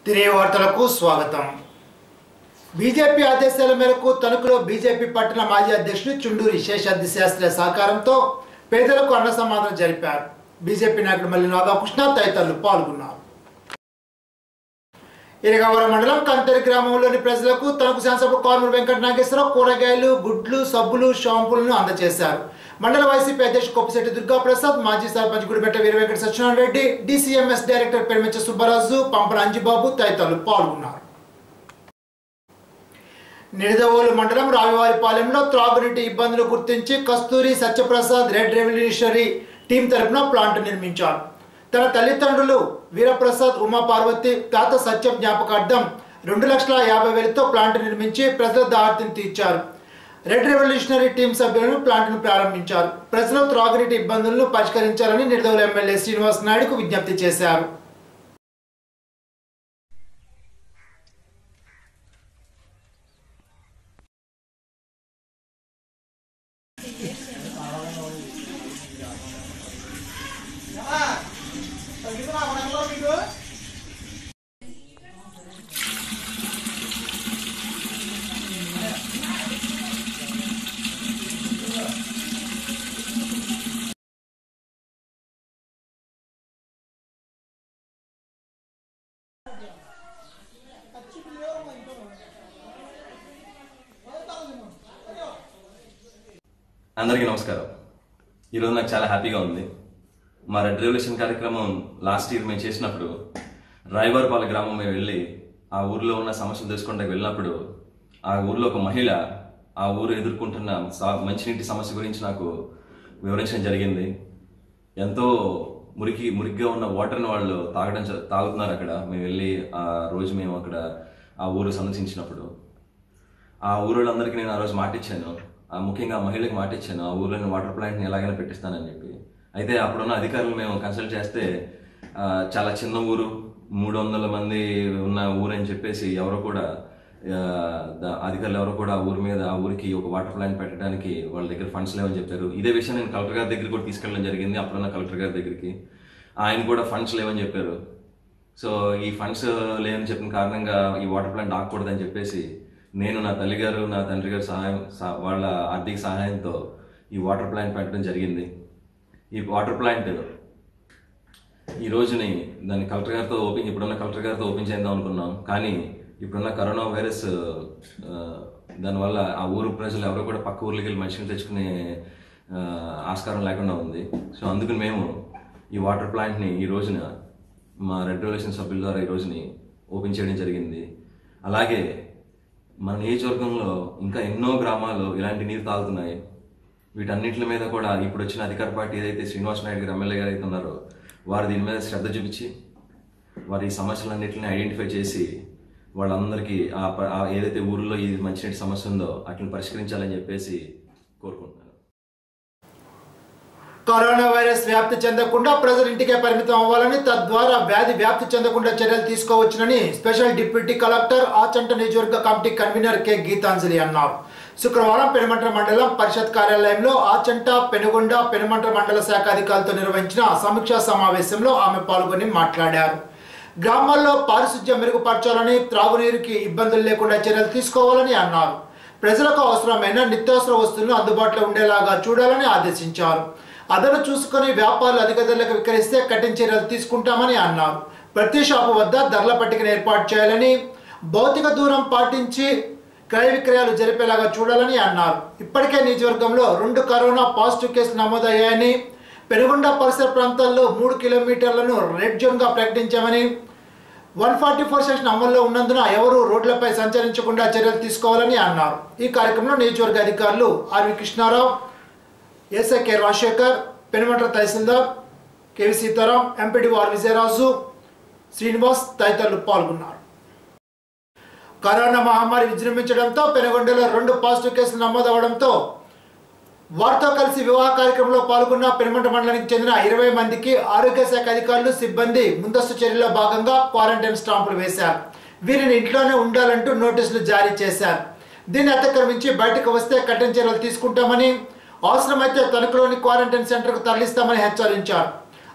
తిరిగి వార్తలకు స్వాగతం బీజేపీ ఆదేశాల మేరకు తణుకులో బీజేపీ పట్టణ మాజీ అధ్యక్షుడు చుండూరి శేషాద్రి శాస్త్రి సహకారంతో పేదలకు అన్న సమాధానం జరిపారు బీజేపీ నాయకుడు మల్లి రాధాకృష్ణ తదితరులు పాల్గొన్నారు ఇరగవరం మండలం కంతరి గ్రామంలోని ప్రజలకు తణుకు శాసనసభ కార్మిక వెంకట నాగేశ్వరరావు కూరగాయలు గుడ్లు సబ్బులు షాంపులను అందజేశారు మండల వైసీపీ అధ్యక్షుడు కొప్పిశెట్టి దుర్గా ప్రసాద్ మాజీ సర్పంచ్ గుడిపెట్ట వీర వెంకట సత్యనారాయణ రెడ్డి డీసీఎంఎస్ డైరెక్టర్ పెరిమించ సుబ్బరాజు పంపన అంజిబాబు తదితరులు పాల్గొన్నారు నిడదవోలు మండలం రావివారిపాలెంలో త్రాగునీటి ఇబ్బందులు గుర్తించి Kasturi Satyaprasad red revolutionary team తరపున ప్లాంట్ నిర్మించారు తన తల్లిదండ్రులు వీరప్రసాద్ ఉమా పార్వతి తాత సత్యం జ్ఞాపకార్థం రెండు లక్షల యాభై వేలతో ప్లాంట్ నిర్మించి ప్రజల దారిని తీర్చారు రెడ్ రెవల్యూషనరీ టీం సభ్యులను ప్లాంట్ను ప్రారంభించారు ప్రజల త్రాగునీటి ఇబ్బందులను పరిష్కరించాలని నిడదవోలు ఎమ్మెల్యే శ్రీనివాస్ నాయుడుకు విజ్ఞప్తి చేశారు అందరికీ నమస్కారం ఈరోజు నాకు చాలా హ్యాపీగా ఉంది మా రెడ్ రెవల్యూషన్ కార్యక్రమం లాస్ట్ ఇయర్ మేము చేసినప్పుడు రాయవారిపాల గ్రామం మేము వెళ్ళి ఆ ఊర్లో ఉన్న సమస్యలు తెలుసుకోవడానికి వెళ్ళినప్పుడు ఆ ఊర్లో ఒక మహిళ ఆ ఊరు ఎదుర్కొంటున్న సా- మంచినీటి సమస్య గురించి నాకు వివరించడం జరిగింది ఎంతో మురికి మురికిగా ఉన్న వాటర్ని వాళ్ళు తాగడం జ- తాగుతున్నారు అక్కడ మేము వెళ్ళి ఆ రోజు మేము అక్కడ ఆ ఊరు సందర్శించినప్పుడు ఆ ఊరోళ్ళందరికీ నేను ఆ రోజు మాట ఇచ్చాను ఆ ముఖ్యంగా ఆ మహిళకి మాట ఇచ్చాను ఆ ఊర్లోని వాటర్ ప్లాంట్ని ఎలాగైనా పెట్టిస్తానని చెప్పి అయితే అప్పుడున్న అధికారులు మేము కన్సల్ట్ చేస్తే ఆ, చాలా చిన్న ఊరు మూడు వందల మంది ఉన్న ఊరు అని చెప్పేసి ఎవరు కూడా ఆ, ద- అధికారులు ఎవరు కూడా ఆ ఊరి మీద ఆ ఊరికి ఒక వాటర్ ప్లాంట్ పెట్టడానికి వాళ్ళ దగ్గర ఫండ్స్ లేవని చెప్పారు ఇదే విషయం నేను కలెక్టర్ గారి దగ్గర కూడా తీసుకెళ్ళడం జరిగింది అప్పుడున్న కలెక్టర్ గారి దగ్గరికి ఆయన కూడా ఫండ్స్ లేవని చెప్పారు సో ఈ ఫండ్స్ లేవని చెప్పిన కారణంగా ఈ వాటర్ ప్లాంట్ ఆగకూడదని చెప్పేసి నేను నా తల్లిగారు నా తండ్రి గారు సహాయం సహ- వాళ్ళ ఆర్థిక సహాయంతో ఈ వాటర్ ప్లాంట్ పెట్టడం జరిగింది ఈ వాటర్ ప్లాంట్ ఈ రోజుని దాన్ని కలెక్టర్ గారితో ఓపెన్ ఇప్పుడున్న కలెక్టర్ గారితో ఓపెన్ చేద్దాం అనుకున్నాం కానీ ఇప్పుడున్న కరోనా వైరస్ ఆ, దానివల్ల ఆ ఊరు ప్రజలు ఎవరు కూడా పక్క ఊర్లకి వెళ్ళి మనుషులు తెచ్చుకునే ఆ, ఆస్కారం లేకుండా ఉంది సో అందుకని మేము ఈ వాటర్ ప్లాంట్ని ఈ రోజున మా రెడ్ రెవల్యూషన్ సభ్యుల ద్వారా ఈ రోజుని ఓపెన్ చేయడం జరిగింది అలాగే మన నియోజకవర్గంలో ఇంకా ఎన్నో గ్రామాలు ఇలాంటి నీరు తాగుతున్నాయి వీటన్నిటి మీద కూడా ఇప్పుడు వచ్చిన అధికార పార్టీ ఏదైతే శ్రీనివాస్ నాయుడు గారు ఎమ్మెల్యే గారు అయితే ఉన్నారో వారు దీని మీద శ్రద్ధ చూపించి వారి ఈ సమస్యలన్నింటిని ఐడెంటిఫై చేసి వాళ్ళందరికీ ఆ ప- ఆ ఏదైతే ఊరిలో ఈ మంచినీటి సమస్య ఉందో వాటిని పరిష్కరించాలని చెప్పేసి కోరుకుంటున్నాను కరోనా వైరస్ వ్యాప్తి చెందకుండా ప్రజలు ఇంటికే పరిమితం అవ్వాలని తద్వారా వ్యాధి వ్యాప్తి చెందకుండా చర్యలు తీసుకోవచ్చునని స్పెషల్ డిప్యూటీ కలెక్టర్ ఆచంట నియోజకవర్గ కమిటీ కన్వీనర్ కె గీతాంజలి అన్నారు శుక్రవారం పెనుమంట్ర మండలం పరిషత్ కార్యాలయంలో ఆచంట పెనుగొండ పెనుమంట్ర మండల శాఖ అధికారులతో నిర్వహించిన సమీక్షా సమావేశంలో ఆమె పాల్గొని మాట్లాడారు గ్రామాల్లో పారిశుధ్యం మెరుగుపరచాలని త్రాగునీరుకి ఇబ్బందులు లేకుండా చర్యలు తీసుకోవాలని అన్నారు ప్రజలకు అవసరమైన నిత్యావసర వస్తువులను అందుబాటులో ఉండేలాగా చూడాలని ఆదేశించారు అదను చూసుకొని వ్యాపారులు అధిక ధరలకు విక్రయిస్తే కఠిన చర్యలు తీసుకుంటామని అన్నారు ప్రతి షాపు వద్ద ధరల పట్టికను ఏర్పాటు చేయాలని భౌతిక దూరం పాటించి క్రయ విక్రయాలు జరిపేలాగా చూడాలని అన్నారు ఇప్పటికే నియోజకవర్గంలో రెండు కరోనా పాజిటివ్ కేసులు నమోదయ్యాయని పెనుగొండ పరిసర ప్రాంతాల్లో మూడు కిలోమీటర్లను రెడ్ జోన్గా ప్రకటించామని వన్ ఫార్టీ ఫోర్ సెక్షన్ అమల్లో ఉన్నందున ఎవరూ రోడ్లపై సంచరించకుండా చర్యలు తీసుకోవాలని అన్నారు ఈ కార్యక్రమంలో నియోజకవర్గ అధికారులు RV Krishnarao SI K Rajasekhar Penumantra tahsildar KV Sitaram MPD R Vijayaraju Srinivas తదితరులు పాల్గొన్నారు కరోనా మహమ్మారి విజృంభించడంతో పెనుగొండలో రెండు పాజిటివ్ కేసులు నమోదవడంతో వారితో కలిసి వివాహ కార్యక్రమంలో పాల్గొన్న పెనుమంట మండలానికి చెందిన ఇరవై మందికి ఆరోగ్య శాఖ అధికారులు సిబ్బంది ముందస్తు చర్యల్లో భాగంగా క్వారంటైన్ స్టాంపులు వేశారు వీరిని ఇంట్లోనే ఉండాలంటూ నోటీసులు జారీ చేశారు దీన్ని అతిక్రమించి బయటకు వస్తే కఠిన చర్యలు తీసుకుంటామని అవసరమైతే తణుకులోని క్వారంటైన్ సెంటర్కు తరలిస్తామని హెచ్చరించారు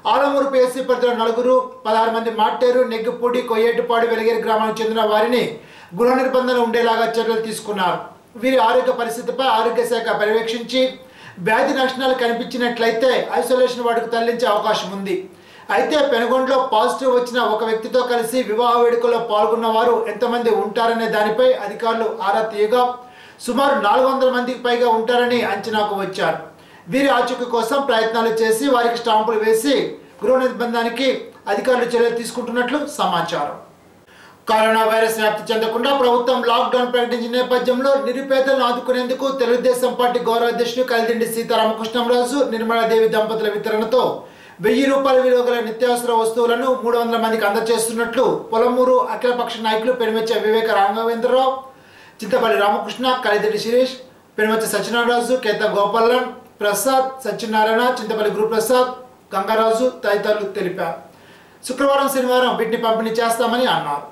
ఆలమూరు పిఎస్సీ పరిధిలో నలుగురు పదహారు మంది మాటేరు నెగ్గిపూడి కొయ్యేటిపాడు వెలిగేరు గ్రామానికి చెందిన వారిని గృహ నిర్బంధంలో ఉండేలాగా చర్యలు తీసుకున్నారు వీరి ఆరోగ్య పరిస్థితిపై ఆరోగ్య శాఖ పర్యవేక్షించి వ్యాధి లక్షణాలు కనిపించినట్లయితే ఐసోలేషన్ వార్డుకు తరలించే అవకాశం ఉంది అయితే పెనుగొండలో పాజిటివ్ వచ్చిన ఒక వ్యక్తితో కలిసి వివాహ వేడుకల్లో పాల్గొన్న వారు ఎంతమంది ఉంటారనే దానిపై అధికారులు ఆరా తీయగా సుమారు నాలుగు వందల మందికి పైగా ఉంటారని అంచనాకు వచ్చారు వీరి ఆచూకీ కోసం ప్రయత్నాలు చేసి వారికి స్టాంపులు వేసి గృహ నిర్బంధానికి అధికారులు చర్యలు తీసుకుంటున్నట్లు సమాచారం కరోనా వైరస్ వ్యాప్తి చెందకుండా ప్రభుత్వం లాక్డౌన్ ప్రకటించిన నేపథ్యంలో నిరుపేదలను ఆదుకునేందుకు తెలుగుదేశం పార్టీ గౌరవ అధ్యక్షుడు కలిదిండి సీతారామకృష్ణంరాజు నిర్మలాదేవి దంపతుల వితరణతో వెయ్యి రూపాయల విలువ గల నిత్యావసర వస్తువులను మూడు వందల మందికి అందజేస్తున్నట్లు పొలమూరు అఖిలపక్ష నాయకులు పెనుమెచ్చ వివేక రాఘవేంద్రరావు చింతపల్లి రామకృష్ణ కలిదిండి శిరీష్ పెనుమచ్చ సత్యనారాయణరాజు కేత గోపాలన్ ప్రసాద్ సత్యనారాయణ చింతపల్లి గురుప్రసాద్ గంగరాజు తదితరులు తెలిపారు శుక్రవారం శనివారం వీటిని పంపిణీ చేస్తామని అన్నారు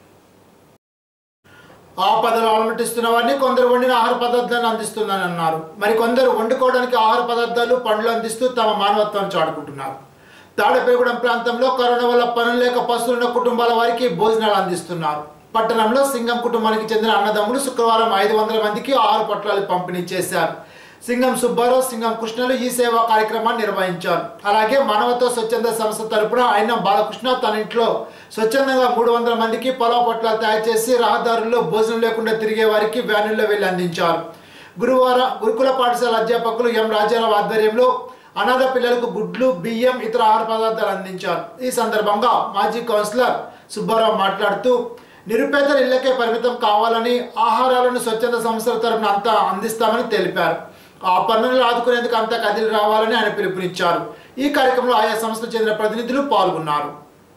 ఆపదలు అలమటిస్తున్న వారిని కొందరు వండిన ఆహార పదార్థాలను అందిస్తుందని అన్నారు మరి కొందరు వండుకోవడానికి ఆహార పదార్థాలు పండ్లు అందిస్తూ తమ మానవత్వాన్ని చాటుకుంటున్నారు తాడపేగూడెం ప్రాంతంలో కరోనా వల్ల పనులు లేక పశువులున్న కుటుంబాల వారికి భోజనాలు అందిస్తున్నారు పట్టణంలో సింగం కుటుంబానికి చెందిన అన్నదమ్ములు శుక్రవారం ఐదు వందల మందికి ఆహార పొట్లాలు పంపిణీ చేశారు సింగం సుబ్బారావు సింగం కృష్ణలు ఈ సేవా కార్యక్రమాన్ని నిర్వహించారు అలాగే మానవత్వ స్వచ్ఛంద సంస్థ తరపున ఆయన బాలకృష్ణ తన ఇంట్లో స్వచ్ఛందంగా మూడు వందల మందికి పొలావ్ పొట్లాలు తయారు చేసి రహదారుల్లో భోజనం లేకుండా తిరిగే వారికి వ్యానుల్లో వెళ్లి అందించారు గురువారం గురుకుల పాఠశాల అధ్యాపకులు ఎం రాజారావు ఆధ్వర్యంలో అనాథ పిల్లలకు గుడ్లు బియ్యం ఇతర ఆహార పదార్థాలు అందించారు ఈ సందర్భంగా మాజీ కౌన్సిలర్ సుబ్బారావు మాట్లాడుతూ నిరుపేదల ఇళ్లకే పరిమితం కావాలని ఆహారాలను స్వచ్ఛంద సంస్థల తరపున అంతా అందిస్తామని తెలిపారు ఆ పన్నులు ఆదుకునేందుకు అంతా కదిలి రావాలని ఆయన పిలుపునిచ్చారు ఈ కార్యక్రమంలో ఆయా సంస్థకు చెందిన ప్రతినిధులు పాల్గొన్నారు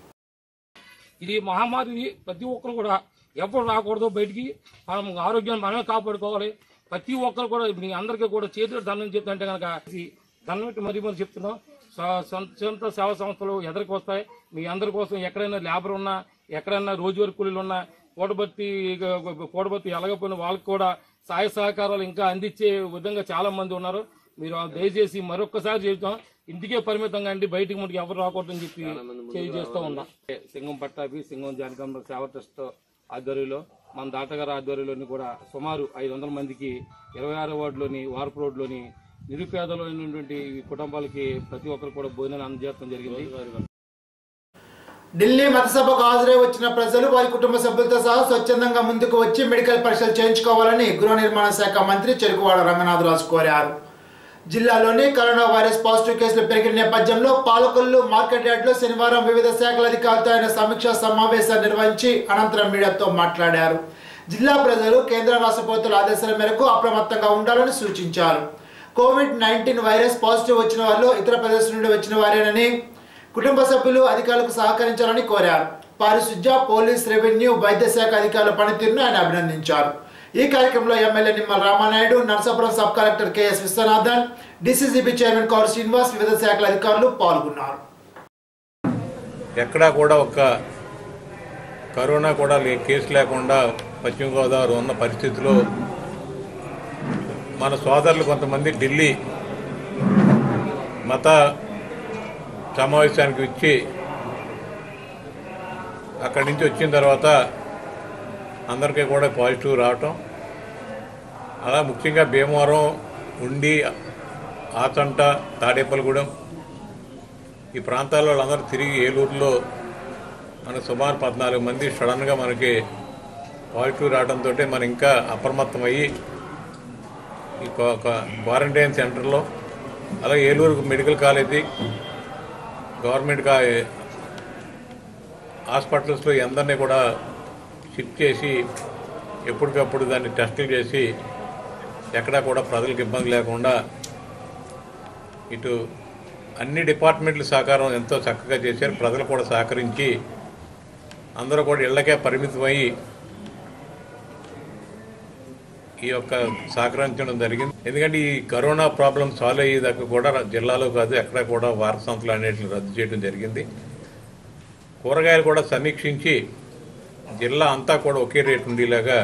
ఇది మహమ్మారి ప్రతి ఒక్కరు కూడా ఎవరు రాకూడదు బయటికి మనం ఆరోగ్యాన్ని మనమే కాపాడుకోవాలి ప్రతి ఒక్కరు కూడా మీ అందరికీ కూడా చేతులు దండం చెప్తుంటే కనుక దండం పెట్టి మరీ మరి చెప్తున్నాం సొ- సొంత సొంత సేవా సంస్థలు ఎదరికి వస్తాయి మీ అందరి కోసం ఎక్కడైనా లేబర్ ఉన్నా ఎక్కడైనా రోజువారీ కూలీలు ఉన్నా కూడబట్టి కూడబట్టి ఎలగపోయిన వాళ్ళకి కూడా సహాయ సహకారాలు ఇంకా అందించే విధంగా చాలా మంది ఉన్నారు మీరు దయచేసి మరొక్కసారి చెబుతాం ఇంటికే పరిమితంగా అండి బయటికి మనకి ఎవరు రాకూడదని చెప్పి తెలియజేస్తూ ఉన్నాం సింగం పట్టాభి సింగం జానకమ్మ సేవ ట్రస్ట్ ఆధ్వర్యంలో మన దాటగారి ఆధ్వర్యంలోని కూడా సుమారు ఐదు వందల మందికి ఇరవై ఆరో వార్డులోని వార్పు రోడ్లోని నిరుపేదలైనటువంటి కుటుంబాలకి ప్రతి ఒక్కరు కూడా భోజనాలు అందజేయడం జరిగింది ఢిల్లీ మతసభకు హాజరై వచ్చిన ప్రజలు వారి కుటుంబ సభ్యులతో సహా స్వచ్ఛందంగా ముందుకు వచ్చి మెడికల్ పరీక్షలు చేయించుకోవాలని గృహ నిర్మాణ శాఖ మంత్రి చెరుకువాడ రంగనాథరాజు కోరారు జిల్లాలోని కరోనా వైరస్ పాజిటివ్ కేసులు పెరిగిన నేపథ్యంలో పాలకొల్లు మార్కెట్ యార్డ్లో శనివారం వివిధ శాఖల అధికారులతో ఆయన సమీక్షా సమావేశాన్ని నిర్వహించి అనంతరం మీడియాతో మాట్లాడారు జిల్లా ప్రజలు కేంద్ర రాష్ట్ర ప్రభుత్వాల ఆదేశాల మేరకు అప్రమత్తంగా ఉండాలని సూచించారు కోవిడ్ నైన్టీన్ వైరస్ పాజిటివ్ వచ్చిన వారిలో ఇతర ప్రదేశాల నుండి వచ్చిన వారేనని కుటుంబ సభ్యులు అధికారులకు సహకరించాలని కోరారు పారిశుద్ధ్య పోలీస్ రెవెన్యూ వైద్య శాఖ అధికారుల పనితీరును ఆయన అభినందించారు ఈ కార్యక్రమంలో MLA Nimmala Ramanaidu Narasapuram sub collector KS Viswanathan DCCB chairman Kaur Srinivas వివిధ శాఖల అధికారులు పాల్గొన్నారు ఎక్కడా కూడా ఒక కరోనా కూడా లే- కేసు లేకుండా పశ్చిమ గోదావరి ఉన్న పరిస్థితిలో మన సోదరులు కొంతమంది ఢిల్లీ మత సమావేశానికి వచ్చి అక్కడి నుంచి వచ్చిన తర్వాత అందరికీ కూడా పాజిటివ్ రావటం అలా ముఖ్యంగా భీమవరం ఉండి ఆచంట తాడేపల్లిగూడెం ఈ ప్రాంతాల్లో వాళ్ళందరూ తిరిగి ఏలూరులో మన సుమారు పద్నాలుగు మంది సడన్గా మనకి పాజిటివ్ రావడంతో మనం ఇంకా అప్రమత్తం అయ్యి ఈ క్వా- క్వా- క్వారంటైన్ సెంటర్లో అలాగే ఏలూరు మెడికల్ కాలేజీ గవర్నమెంట్ కా హాస్పిటల్స్లో ఈ అందరినీ కూడా షిఫ్ట్ చేసి ఎప్పటికప్పుడు దాన్ని టెస్టులు చేసి ఎక్కడా కూడా ప్రజలకు ఇబ్బంది లేకుండా ఇటు అన్ని డిపార్ట్మెంట్ల సహకారం ఎంతో చక్కగా చేశారు ప్రజలు కూడా సహకరించి అందరూ కూడా ఇళ్లకే పరిమితమయ్యి ఈ యొక్క సహకరించడం జరిగింది ఎందుకంటే ఈ కరోనా ప్రాబ్లం సాల్వ్ అయ్యేదాకా కూడా జిల్లాలో కాదు ఎక్కడ కూడా వార సంతలు అనేటిని రద్దు చేయడం జరిగింది కూరగాయలు కూడా సమీక్షించి జిల్లా అంతా కూడా ఒకే రేటు ఉండేలాగా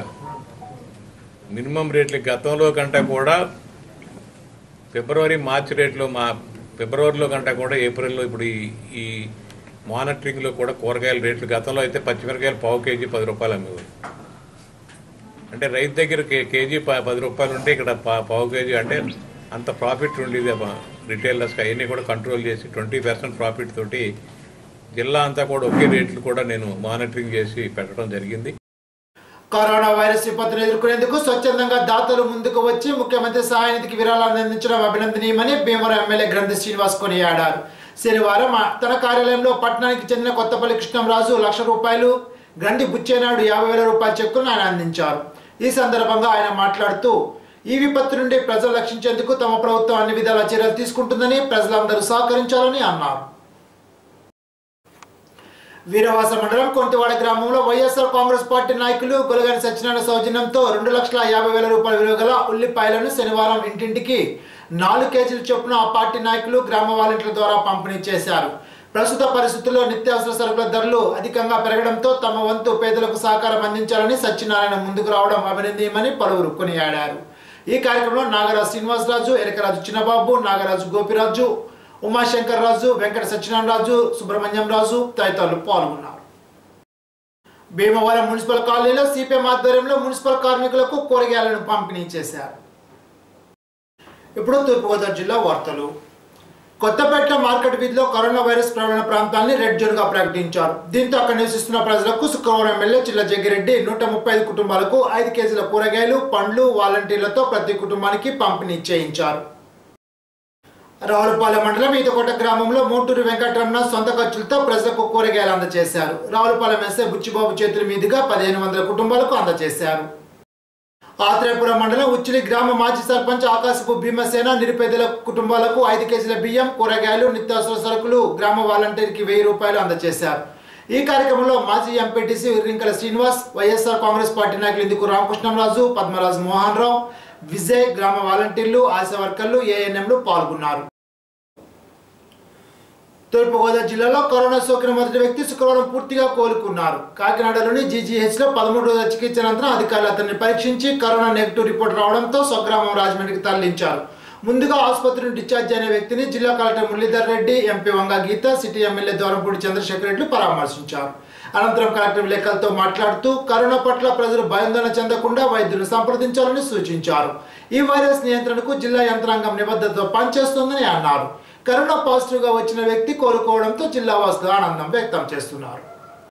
మినిమం రేట్లు గతంలో కంటే కూడా ఫిబ్రవరి మార్చి రేట్లు మా ఫిబ్రవరిలో కంటే కూడా ఏప్రిల్లో ఇప్పుడు ఈ ఈ మానిటరింగ్లో కూడా కూరగాయల రేట్లు గతంలో అయితే పచ్చిమిరకాయలు పావు కేజీ పది రూపాయలు అమ్మేవారు అంటే రైతు దగ్గర కే కేజీ ప- పది రూపాయలు ఉంటే ఇక్కడ పా- పావు కేజీ అంటే అంత ప్రాఫిట్ ఉండేది రిటైలర్స్కి అవన్నీ కూడా కంట్రోల్ చేసి ట్వంటీ పర్సెంట్ ప్రాఫిట్ తోటి జిల్లా అంతా కూడా ఒకే రేట్లు కూడా నేను మానిటరింగ్ చేసి పెట్టడం జరిగింది కరోనా వైరస్ విపత్తును ఎదుర్కొనేందుకు స్వచ్ఛందంగా దాతలు ముందుకు వచ్చి ముఖ్యమంత్రి సహాయ నిధికి విరాళాలను అందించడం అభినందనీయమని భీమవరం ఎమ్మెల్యే గ్రంథి శ్రీనివాస్ కొనియాడారు శనివారం ఆ- తన కార్యాలయంలో పట్టణానికి చెందిన కొత్తపల్లి కృష్ణంరాజు లక్ష రూపాయలు గ్రంథి బుచ్చేనాయుడు యాభై వేల రూపాయల చెక్కులను ఆయన అందించారు ఈ సందర్భంగా ఆయన మాట్లాడుతూ ఈ విపత్తు నుండి ప్రజలు రక్షించేందుకు తమ ప్రభుత్వం అన్ని విధాల చర్యలు తీసుకుంటుందని ప్రజలందరూ సహకరించాలని అన్నారు వీరవాస మండలం కొంటివాడ గ్రామంలో వైఎస్ఆర్ కాంగ్రెస్ పార్టీ నాయకులు గొలగాని సత్యనారాయణ సౌజన్యంతో రెండు లక్షల యాభై వేల రూపాయల విలువ గల ఉల్లిపాయలను శనివారం ఇంటింటికి నాలుగు కేజీల చొప్పున ఆ పార్టీ నాయకులు గ్రామ వాలంటీర్ల ద్వారా పంపిణీ చేశారు ప్రస్తుత పరిస్థితుల్లో నిత్యావసర సరుకుల ధరలు అధికంగా పెరగడంతో తమ వంతు పేదలకు సహకారం అందించాలని సత్యనారాయణ ముందుకు రావడం అభినందనీయమని పలువురు కొనియాడారు ఈ కార్యక్రమంలో నాగరాజు శ్రీనివాసరాజు ఎరకరాజు చిన్నబాబు నాగరాజు గోపిరాజు ఉమాశంకర్ రాజు వెంకట సత్యనారాయణ రాజు సుబ్రహ్మణ్యం రాజు తదితరులు పాల్గొన్నారు భీమవరం మున్సిపల్ కాలనీలో సిపిఎం ఆధ్వర్యంలో మున్సిపల్ కార్మికులకు కూరగాయలను పంపిణీ చేశారు ఇప్పుడు తూర్పుగోదావరి జిల్లా వార్తలు కొత్తపేట మార్కెట్ వీధిలో కరోనా వైరస్ ప్రబలిన ప్రాంతాన్ని రెడ్ జోన్ గా ప్రకటించారు దీంతో అక్కడ నివసిస్తున్న ప్రజలకు శుక్రవారం ఎమ్మెల్యే చిల్ల జగ్గిరెడ్డి నూట ముప్పై ఐదు కుటుంబాలకు ఐదు కేజీల కూరగాయలు పండ్లు వాలంటీర్లతో ప్రతి కుటుంబానికి పంపిణీ చేయించారు రావులపాలెం మండలం ఈతకోట గ్రామంలో మోటూరు వెంకటరమణ సొంత ఖర్చులతో ప్రజలకు కూరగాయలు అందజేశారు రావులపాలెం ఎస్ఐ బుచ్చిబాబు చేతుల మీదుగా పదిహేను వందల కుటుంబాలకు అందజేశారు ఆత్రేయపురం మండలం ఉచ్చిలి గ్రామ మాజీ సర్పంచ్ ఆకాశపు భీమసేన నిరుపేదల కుటుంబాలకు ఐదు కేజీల బియ్యం కూరగాయలు నిత్యావసర సరుకులు గ్రామ వాలంటీర్కి వెయ్యి రూపాయలు అందజేశారు ఈ కార్యక్రమంలో మాజీ MPTC Rinkala Srinivas YSR Congress party నాయకులు ఇందుకు రామకృష్ణంరాజు పద్మరాజు మోహన్ రావు విజయ్ గ్రామ వాలంటీర్లు ఆశా వర్కర్లు ఏఎన్ఎంలు పాల్గొన్నారు తూర్పుగోదావరి జిల్లాలో కరోనా సోకిన మొదటి వ్యక్తి శుక్రవారం పూర్తిగా కోలుకున్నారు కాకినాడలోని జీజీహెచ్ లో పదమూడు రోజుల చికిత్స అనంతరం అధికారులు అతన్ని పరీక్షించి కరోనా నెగిటివ్ రిపోర్ట్ రావడంతో స్వగ్రామం రాజమండ్రికి తరలించారు ముందుగా ఆసుపత్రి నుండి డిశ్చార్జ్ అయిన వ్యక్తిని జిల్లా collector Muralidhar Reddy MP Vanga Geetha city MLA Durampudi Chandrasekhar Reddy పరామర్శించారు అనంతరం కలెక్టర్ విలేకరులతో మాట్లాడుతూ కరోనా పట్ల ప్రజలు భయాందోళన చెందకుండా వైద్యులు సంప్రదించాలని సూచించారు ఈ వైరస్ నియంత్రణకు జిల్లా యంత్రాంగం నిబద్ధతతో పనిచేస్తోందని అన్నారు కరోనా పాజిటివ్ గా వచ్చిన వ్యక్తి కోలుకోవడంతో జిల్లా వాసులు ఆనందం వ్యక్తం చేస్తున్నారు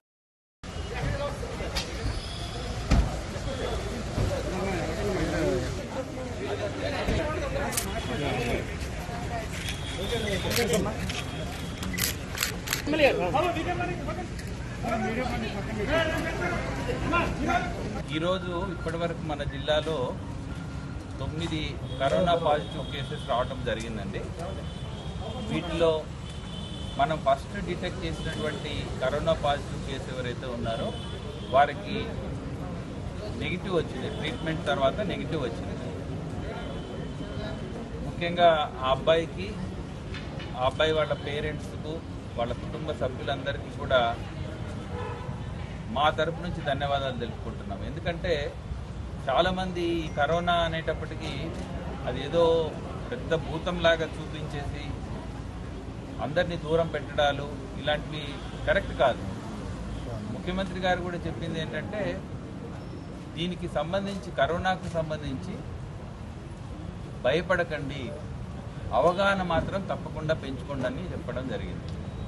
ఈరోజు ఇప్పటివరకు మన జిల్లాలో తొమ్మిది కరోనా పాజిటివ్ కేసెస్ రావడం జరిగిందండి వీటిలో మనం ఫస్ట్ డిటెక్ట్ చేసినటువంటి కరోనా పాజిటివ్ కేసు ఎవరైతే ఉన్నారో వారికి నెగిటివ్ వచ్చింది ట్రీట్మెంట్ తర్వాత నెగిటివ్ వచ్చింది ముఖ్యంగా ఆ అబ్బాయికి ఆ అబ్బాయి వాళ్ళ పేరెంట్స్కు వాళ్ళ కుటుంబ సభ్యులందరికీ కూడా మా తరపు నుంచి ధన్యవాదాలు తెలుపుకుంటున్నాం ఎందుకంటే చాలామంది ఈ కరోనా అనేటప్పటికీ అది ఏదో పెద్ద భూతంలాగా చూపించేసి అందరినీ దూరం పెట్టడాలు ఇలాంటివి కరెక్ట్ కాదు ముఖ్యమంత్రి గారు కూడా చెప్పింది ఏంటంటే దీనికి సంబంధించి కరోనాకు సంబంధించి భయపడకండి అవగాహన మాత్రం తప్పకుండా పెంచుకోండి అని చెప్పడం జరిగింది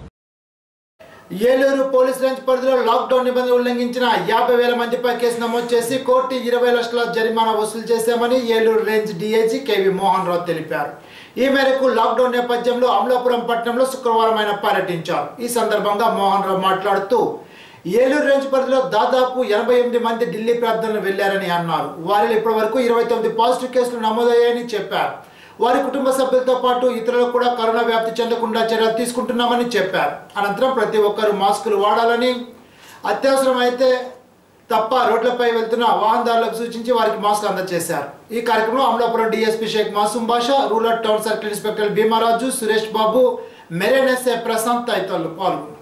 ఏలూరు పోలీస్ రేంజ్ పరిధిలో లాక్డౌన్ నిబంధనలు ఉల్లంఘించిన యాభై వేల మందిపై కేసు నమోదు చేసి కోటి ఇరవై లక్షల జరిమానా వసూలు చేశామని Eluru range DIG KV Mohan Rao తెలిపారు ఈ మేరకు లాక్డౌన్ నేపథ్యంలో అమలాపురం పట్టణంలో శుక్రవారం ఆయన పర్యటించారు ఈ సందర్భంగా మోహన్ రావు మాట్లాడుతూ ఏలూరు రేంజ్ పరిధిలో దాదాపు ఎనభై ఎనిమిది మంది ఢిల్లీ ప్రార్థనలు వెళ్లారని అన్నారు వారిలో ఇప్పటి వరకు ఇరవై తొమ్మిది పాజిటివ్ కేసులు నమోదయ్యాయని చెప్పారు వారి కుటుంబ సభ్యులతో పాటు ఇతరులకు కూడా కరోనా వ్యాప్తి చెందకుండా చర్యలు తీసుకుంటున్నామని చెప్పారు అనంతరం ప్రతి ఒక్కరూ మాస్కులు వాడాలని అత్యవసరమైతే తప్ప రోడ్లపై వెళ్తున్న వాహనదారులకు సూచించి వారికి మాస్క్ అందజేశారు ఈ కార్యక్రమంలో Amalapuram DSP Sheikh Masoom Basha rural town circle inspector Bheemaraju Suresh Babu మెరేన్ ఎస్ఏ ప్రశాంత్ తదితరులు పాల్గొన్నారు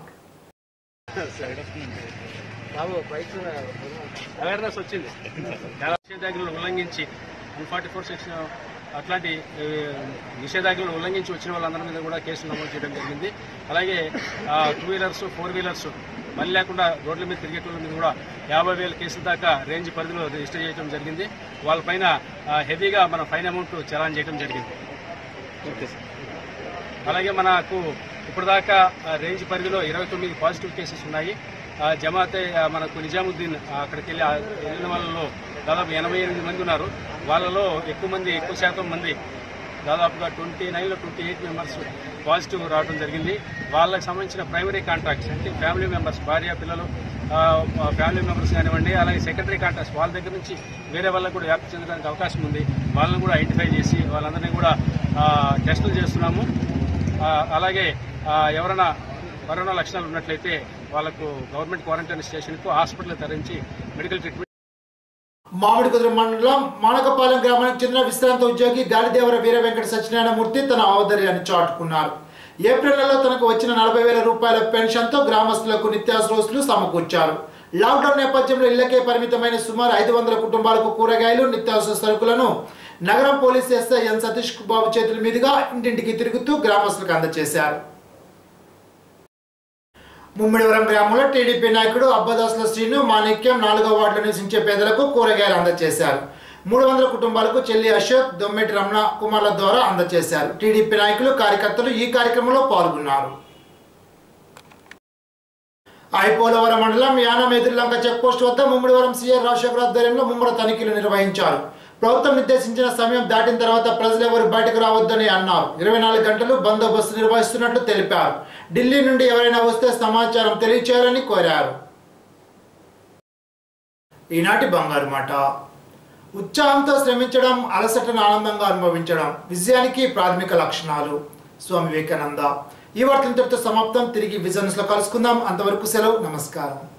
అవేర్నెస్ వచ్చింది చాలా నిషేధాజ్ఞలను ఉల్లంఘించి వన్ ఫార్టీ ఫోర్ సెక్షన్ అట్లాంటి ఏ, నిషేధాజ్ఞలు ఉల్లంఘించి వచ్చిన వాళ్ళందరి మీద కూడా కేసులు నమోదు చేయడం జరిగింది అలాగే ఆ, టూ వీలర్స్ ఫోర్ వీలర్స్ మళ్ళీ లేకుండా రోడ్ల మీద తిరిగేటోళ్ళ మీద కూడా యాభై వేల కేసుల దాకా రేంజ్ పరిధిలో రిజిస్టర్ చేయడం జరిగింది వాళ్ళపైన ఆ, హెవీగా మన ఫైన్ అమౌంట్ చలాన్ చేయడం జరిగింది అలాగే మనకు ఇప్పటిదాకా ఆ, రేంజ్ పరిధిలో ఇరవై తొమ్మిది పాజిటివ్ కేసెస్ ఉన్నాయి ఆ, జమాతే ఆ, మనకు నిజాముద్దీన్ ఆ, అక్కడికి వెళ్ళి ఆ, వెళ్ళిన వాళ్ళలో దాదాపు ఎనభై ఎనిమిది మంది ఉన్నారు వాళ్ళలో ఎక్కువ మంది ఎక్కువ శాతం మంది దాదాపుగా ట్వంటీ నైన్లో ట్వంటీ ఎయిట్ మెంబర్స్ పాజిటివ్ రావడం జరిగింది వాళ్ళకి సంబంధించిన ప్రైమరీ కాంటాక్ట్స్ అంటే ఫ్యామిలీ మెంబర్స్ భార్య పిల్లలు ఆ, ఫ్యామిలీ మెంబర్స్ కానివ్వండి అలాగే సెకండరీ కాంటాక్ట్స్ వాళ్ళ దగ్గర నుంచి వేరే వాళ్ళకు కూడా వ్యాప్తి చెందడానికి అవకాశం ఉంది వాళ్ళని కూడా ఐడెంటిఫై చేసి వాళ్ళందరినీ కూడా ఆ, టెస్టులు చేస్తున్నాము ఆ, అలాగే ఆ, ఎవరైనా కరోనా లక్షణాలు ఉన్నట్లయితే వాళ్ళకు గవర్నమెంట్ క్వారంటైన్ స్టేషన్కు హాస్పిటల్ తరలించి మెడికల్ ట్రీట్మెంట్ మామిడి కుదురు మండలం మానకపాలెం గ్రామానికి చెందిన విశ్రాంత ఉద్యోగి గాలిదేవర వీర వెంకట సత్యనారాయణమూర్తి తన ఔదర్యాన్ని చాటుకున్నారు ఏప్రిల్ నెలలో తనకు వచ్చిన నలభై వేల రూపాయల పెన్షన్తో గ్రామస్తులకు నిత్యావసర వస్తువులు సమకూర్చారు లాక్డౌన్ నేపథ్యంలో ఇళ్లకే పరిమితమైన సుమారు ఐదు వందల కుటుంబాలకు కూరగాయలు నిత్యావసర సరుకులను Nagaram police SI N Satish Babu చేతుల మీదుగా ఇంటింటికి తిరుగుతూ గ్రామస్తులకు అందజేశారు ముమ్మిడివరం గ్రామంలో టీడీపీ నాయకుడు అబ్బదాసుల శ్రీను మాణిక్యం నాలుగో వార్డులో నివసించే పేదలకు కూరగాయలు అందజేశారు మూడు వందల కుటుంబాలకు చెల్లి అశోక్ దొమ్మెటి రమణ కుమార్ల ద్వారా అందజేశారు టీడీపీ నాయకులు కార్యకర్తలు ఈ కార్యక్రమంలో పాల్గొన్నారు ఐపోలవరం మండలం యానం ఎదురులంక చెక్ పోస్ట్ వద్ద ముమ్మిడివరం సీఆర్ రాజశేఖర ఆధ్వర్యంలో ముమ్మర తనిఖీలు నిర్వహించారు ప్రభుత్వం నిర్దేశించిన సమయం దాటిన తర్వాత ప్రజలు ఎవరు బయటకు రావద్దని అన్నారు ఇరవై నాలుగు గంటలు బందోబస్తు నిర్వహిస్తున్నట్లు తెలిపారు ఢిల్లీ నుండి ఎవరైనా వస్తే సమాచారం తెలియచేయాలని కోరారు ఈనాటి బంగారు మాట ఉత్సాహంతో శ్రమించడం అలసటను ఆనందంగా అనుభవించడం విజయానికి ప్రాథమిక లక్షణాలు స్వామి వివేకానంద ఈ వార్తలు ఇంతటితో సమాప్తం తిరిగి విజన్స్ లో కలుసుకుందాం అంతవరకు సెలవు నమస్కారం